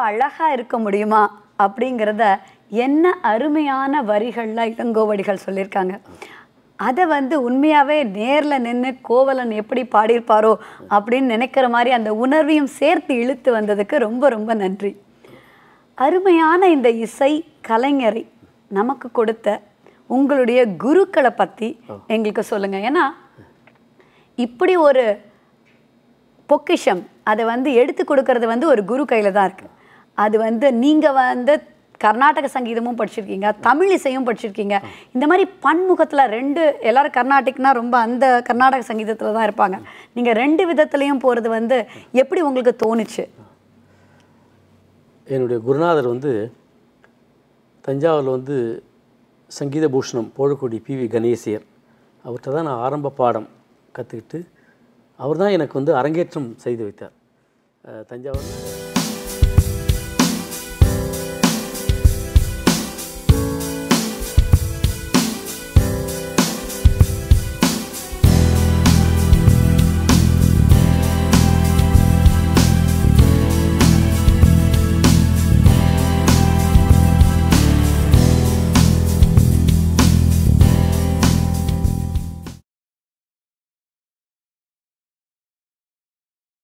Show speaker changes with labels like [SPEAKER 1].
[SPEAKER 1] அழகாக இருக்க முடியுமா அப்படிங்கிறத என்ன அருமையான வரிகளில் இளங்கோவடிகள் சொல்லியிருக்காங்க அதை வந்து உண்மையாகவே நேரில் நின்று கோவலன் எப்படி பாடியிருப்பாரோ அப்படின்னு நினைக்கிற மாதிரி அந்த உணர்வையும் சேர்த்து இழுத்து வந்ததுக்கு ரொம்ப ரொம்ப நன்றி அருமையான இந்த இசை கலைஞரை நமக்கு கொடுத்த உங்களுடைய குருக்களை பற்றி எங்களுக்கு சொல்லுங்கள் ஏன்னா இப்படி ஒரு பொக்கிஷம் அதை வந்து எடுத்து கொடுக்கறது வந்து ஒரு குரு கையில் தான் இருக்குது அது வந்து நீங்கள் வந்து கர்நாடக சங்கீதமும் படிச்சிருக்கீங்க தமிழ் இசையும் படிச்சிருக்கீங்க இந்த மாதிரி பன்முகத்தில் ரெண்டு எல்லாரும் கர்நாடிக்னா ரொம்ப அந்த கர்நாடக சங்கீதத்தில் தான் இருப்பாங்க நீங்கள் ரெண்டு விதத்துலேயும் போகிறது வந்து எப்படி உங்களுக்கு தோணுச்சு
[SPEAKER 2] என்னுடைய குருநாதர் வந்து தஞ்சாவூரில் வந்து சங்கீத பூஷணம் போழக்குடி பி வி கணேசியர் அவர்கிட்ட தான் நான் ஆரம்ப பாடம் கற்றுக்கிட்டு அவர் தான் எனக்கு வந்து அரங்கேற்றம் செய்து வைத்தார் அஹ் தஞ்சாவூர்